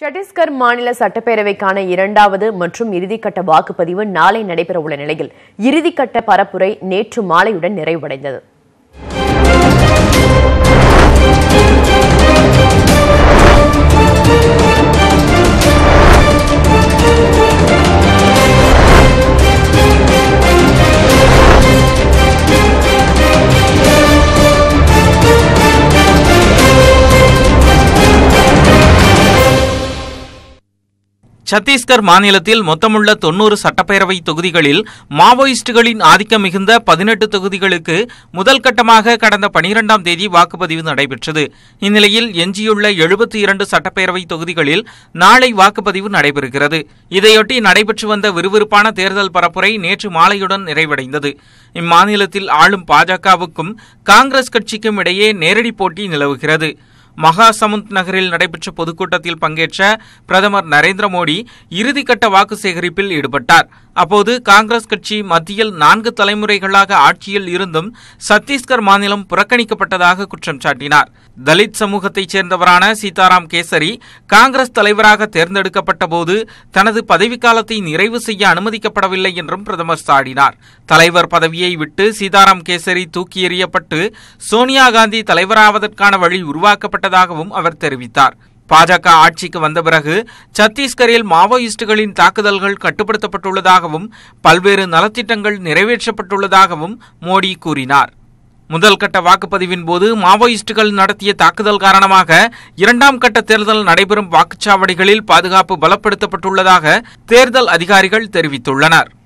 சத்தீஸ்கர் மாநில சட்டப்பேரவைக்கான இரண்டாவது மற்றும் இறுதிக்கட்ட வாக்குப்பதிவு நாளை நடைபெறவுள்ள நிலையில் இறுதிக்கட்ட பரப்புரை நேற்று மாலையுடன் நிறைவடைந்தது சத்தீஸ்கர் மாநிலத்தில் மொத்தமுள்ள தொன்னூறு சட்டப்பேரவை தொகுதிகளில் மாவோயிஸ்டுகளின் ஆதிக்கம் மிகுந்த பதினெட்டு தொகுதிகளுக்கு முதல் கட்டமாக கடந்த பனிரெண்டாம் தேதி வாக்குப்பதிவு நடைபெற்றது இந்நிலையில் எஞ்சியுள்ள எழுபத்தி இரண்டு சட்டப்பேரவை தொகுதிகளில் நாளை வாக்குப்பதிவு நடைபெறுகிறது இதையொட்டி நடைபெற்று வந்த விறுவிறுப்பான தேர்தல் பரப்புரை நேற்று மாலையுடன் நிறைவடைந்தது இம்மாநிலத்தில் ஆளும் பாஜகவுக்கும் காங்கிரஸ் கட்சிக்கும் இடையே நேரடி போட்டி நிலவுகிறது மகாசமுந்த் நகரில் நடைபெற்ற பொதுக்கூட்டத்தில் பங்கேற்ற பிரதமர் நரேந்திர மோடி இறுதிக்கட்ட வாக்கு சேகரிப்பில் ஈடுபட்டார் அப்போது காங்கிரஸ் கட்சி மத்தியில் நான்கு தலைமுறைகளாக ஆட்சியில் இருந்தும் சத்தீஸ்கர் மாநிலம் புறக்கணிக்கப்பட்டதாக குற்றம் சாட்டினார் தலித் சமூகத்தைச் சேர்ந்தவரான சீதாராம் கேசரி காங்கிரஸ் தலைவராக தேர்ந்தெடுக்கப்பட்ட போது தனது பதவிக்காலத்தை நிறைவு செய்ய அனுமதிக்கப்படவில்லை என்றும் பிரதமர் சாடினார் தலைவர் பதவியை விட்டு சீதாராம் கேசரி தூக்கி எறியப்பட்டு சோனியா காந்தி தலைவராவதற்கான வழி உருவாக்கப்பட்டதாகவும் அவர் தெரிவித்தார் பாஜக ஆட்சிக்கு வந்த பிறகு சத்தீஸ்கரில் மாவோயிஸ்டுகளின் தாக்குதல்கள் கட்டுப்படுத்தப்பட்டுள்ளதாகவும் பல்வேறு நலத்திட்டங்கள் நிறைவேற்றப்பட்டுள்ளதாகவும் மோடி கூறினார் முதல் கட்ட வாக்குப்பதிவின் போது மாவோயிஸ்டுகள் நடத்திய தாக்குதல் காரணமாக இரண்டாம் கட்ட தேர்தல் நடைபெறும் வாக்குச்சாவடிகளில் பாதுகாப்பு பலப்படுத்தப்பட்டுள்ளதாக தேர்தல் அதிகாரிகள் தெரிவித்துள்ளனர்